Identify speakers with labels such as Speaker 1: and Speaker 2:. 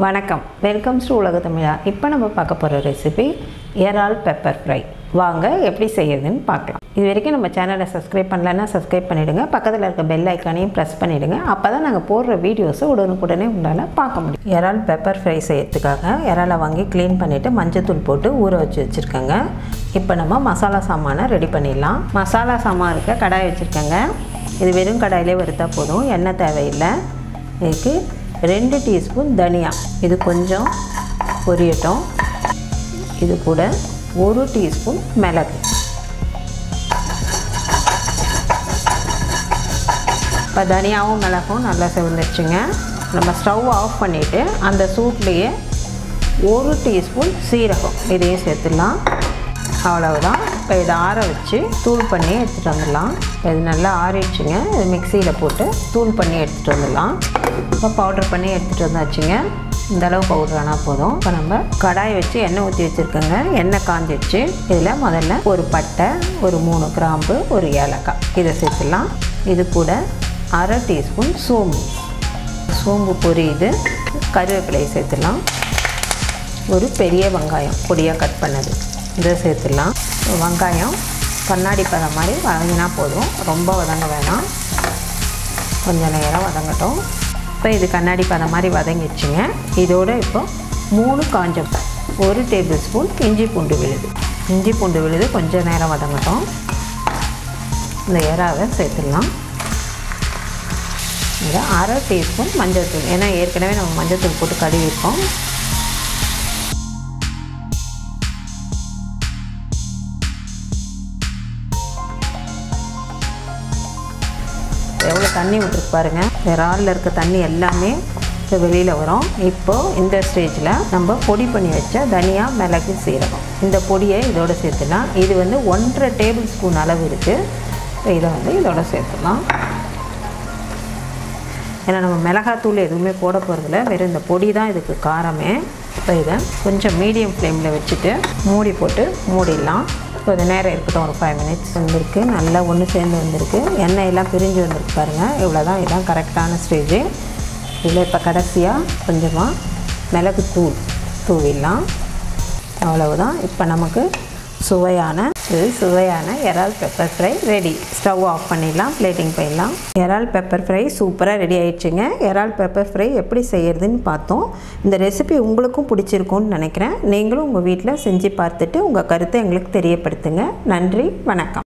Speaker 1: வணக்கம் welcome to உலக தமிழா இப்போ நம்ம பார்க்க போகிற ரெசிபி இறால் பெப்பர் ஃப்ரை வாங்க எப்படி செய்யறதுன்னு பார்க்கலாம் இது வரைக்கும் நம்ம சேனலை சப்ஸ்கிரைப் பண்ணலன்னா சப்ஸ்கிரைப் பண்ணிவிடுங்க பக்கத்தில் இருக்க பெல் ஐக்கானையும் ப்ரெஸ் பண்ணிவிடுங்க அப்போ தான் நாங்கள் போடுற வீடியோஸை உடனுக்குடனே உங்களால் பார்க்க முடியும் இறால் பெப்பர் ஃப்ரை செய்யறதுக்காக இறாலை வாங்கி க்ளீன் பண்ணிவிட்டு மஞ்சத்தூள் போட்டு ஊற வச்சு வச்சுருக்கேங்க இப்போ நம்ம மசாலா சாமானை ரெடி பண்ணிடலாம் மசாலா சாமான் இருக்க கடாய் வச்சுருக்கேங்க இது வெறும் கடாயிலே வறுத்தா போதும் எண்ணெய் தேவையில்லை இதுக்கு ரெண்டு டீஸ்பூன் தனியா இது கொஞ்சம் பொரியட்டும் இது கூட ஒரு டீஸ்பூன் மிளகு இப்போ தனியாவும் மிளகும் நல்லா செவந்துருச்சுங்க நம்ம ஸ்டவ் ஆஃப் பண்ணிவிட்டு அந்த சூட்லேயே ஒரு டீஸ்பூன் சீரகம் இதையும் சேர்த்துடலாம் அவ்வளவுதான் இப்போ இதை ஆற வச்சு தூள் பண்ணி எடுத்துகிட்டு வந்துடலாம் இப்போ இது நல்லா ஆறிடுச்சுங்க இது மிக்சியில் போட்டு தூள் பண்ணி எடுத்துகிட்டு வந்துடலாம் இப்போ பவுட்ரு பண்ணி எடுத்துகிட்டு வந்தாச்சுங்க இந்த அளவு பவுடர் ஆனால் போதும் இப்போ நம்ம கடாய் வச்சு எண்ணெய் ஊற்றி வச்சுருக்கோங்க எண்ணெய் காஞ்சிடுச்சு இதில் முதல்ல ஒரு பட்டை ஒரு மூணு கிராம்பு ஒரு ஏலக்காய் இதை சேர்த்துடலாம் இது கூட அரை டீஸ்பூன் சோம்பு சோம்பு பொரியுது கருவேப்பிலையை சேர்த்துடலாம் ஒரு பெரிய வெங்காயம் பொடியாக கட் பண்ணது இதை சேர்த்துடலாம் வெங்காயம் கண்ணாடி பதம் மாதிரி வதங்கினா போதும் ரொம்ப வதங்க வேணாம் கொஞ்சம் நேரம் வதங்கட்டும் இப்போ இது கண்ணாடி பதம் மாதிரி வதங்கிடுச்சுங்க இதோட இப்போ மூணு காஞ்ச ஒரு டேபிள் ஸ்பூன் இஞ்சி பூண்டு விழுது இஞ்சி பூண்டு விழுது கொஞ்சம் நேரம் வதங்கட்டும் இந்த எறாவை சேர்த்துடலாம் இதை அரை டீஸ்பூன் மஞ்சள் தூள் ஏன்னா ஏற்கனவே நம்ம மஞ்சள் தூள் போட்டு கழுவிருக்கோம் எவ்வளோ தண்ணி விட்டுருக்கு பாருங்கள் இறாலில் இருக்க தண்ணி எல்லாமே இப்போ வெளியில் வரும் இப்போது இந்த ஸ்டேஜில் நம்ம பொடி பண்ணி வச்ச தனியா மிளகு சீரகம் இந்த பொடியை இதோட சேர்த்துலாம் இது வந்து ஒன்றரை டேபிள் ஸ்பூன் அளவு இருக்குது இதை வந்து இதோட சேர்த்துலாம் ஏன்னா நம்ம மிளகாத்தூள் எதுவுமே போட போகிறதில்ல வெறும் இந்த பொடி தான் இதுக்கு காரமே இப்போ இதை கொஞ்சம் மீடியம் ஃப்ளேமில் வச்சுட்டு மூடி போட்டு மூடிடலாம் கொஞ்சம் நேரம் இருக்கட்டும் ஒரு ஃபைவ் மினிட்ஸ் வந்திருக்கு நல்லா ஒன்று சேர்ந்து வந்திருக்கு எண்ணெய் எல்லாம் பிரிஞ்சு வந்திருக்கு பாருங்கள் இவ்வளோ தான் இதுதான் கரெக்டான ஸ்டேஜு இதில் இப்போ கடைசியாக கொஞ்சமாக மிளகுத்தூள் தூவிடலாம் அவ்வளவுதான் இப்போ நமக்கு சுவையான இது சுவையான இறால் pepper fry ready stove off பண்ணிடலாம் பிளேட்டிங் பண்ணிடலாம் இறால் பெப்பர் ஃப்ரை சூப்பராக ரெடி ஆயிடுச்சுங்க இறால் பெப்பர் ஃப்ரை எப்படி செய்யறதுன்னு பார்த்தோம் இந்த ரெசிபி உங்களுக்கும் பிடிச்சிருக்கும்னு நினைக்கிறேன் நீங்களும் உங்கள் வீட்டில் செஞ்சு பார்த்துட்டு உங்கள் கருத்தை எங்களுக்கு தெரியப்படுத்துங்க நன்றி வணக்கம்